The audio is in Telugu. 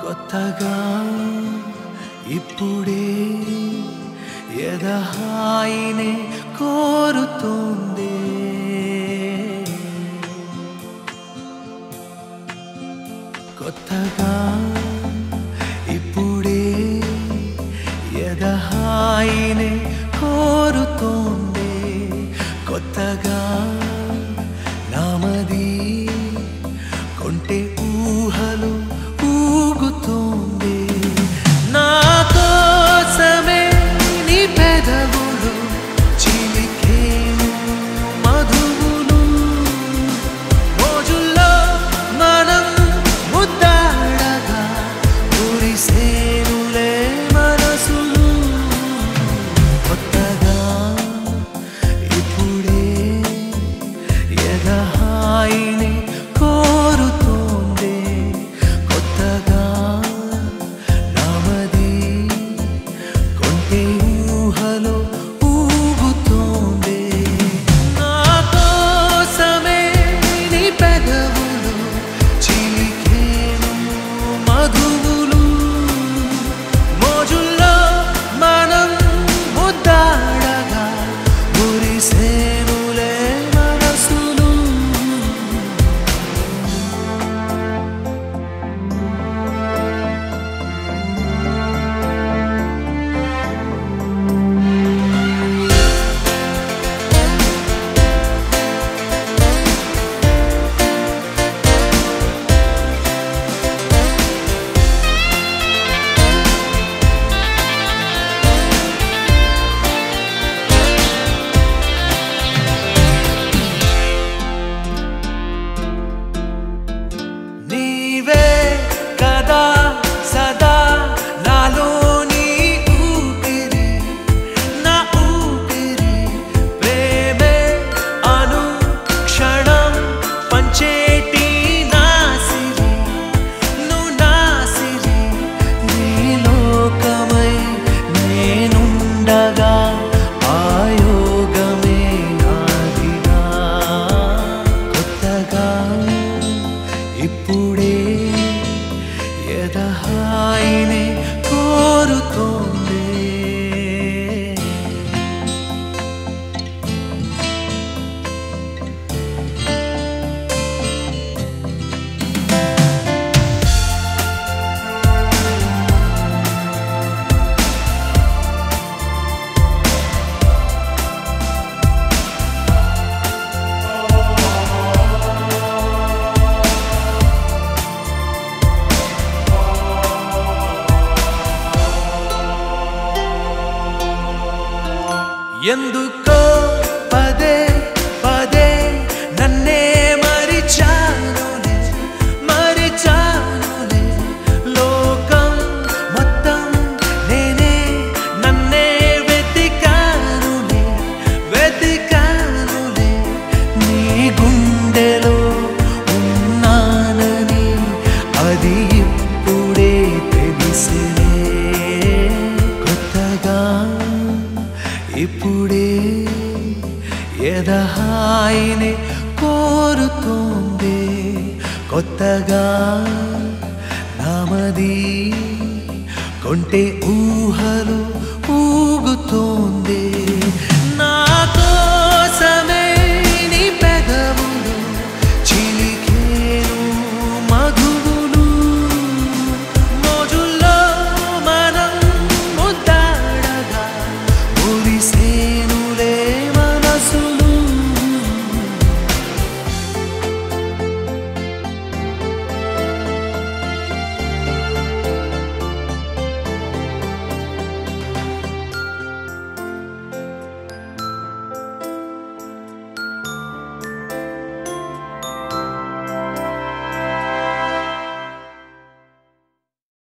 కొత్తగా ఇప్పుడే ఎదహాయినే కోరుతుంది కొత్తగా ఇప్పుడే ఎదహాయినే కోరుతోంది కొత్తగా నామది కొంటే ఊహలు ఊగుతోంది నా కోసమే నీ పెదవులు చిలికేను మధువులు రోజుల్లో మనం ముద్దాడగా కురిసేనులే మనసులు కొత్తగా ఇప్పుడే ఎదహాయిని కోరుతోంది కొత్తగా నామది కొంటే ఊహలో ఊగుతోంది నా కోసమే నీ పెదవులు చిలికేను మధువులు మోజుల్లో మనం ముద్దాడగా మురిసేనులే మనసులు నీవే కదా సదా నాలోని ఊపిరి నా ఊపిరి ప్రేమే అను క్షణం పంచేటి నాసిరి నువ్వు నాసిరి నీ లోకమై నేనుండగా ఆయోగమే నాదిగా కొత్తగా ఇప్పుడే ఎదహాయినే కోరుతోంది ఎందుకో పదే పదే నన్నే మరిచానులే మరిచానులే లోకం మొత్తం నేనే నన్నే వెతికానులే వెతికానులే నీ గుండెలో ఉన్నానని అది ఇప్పుడే తెలిసినే కొత్తగా ఇప్పుడే ఎదహాయిని కోరుతోంది కొత్తగా నామది కొంటే ఊహలు ఊగుతోంది నా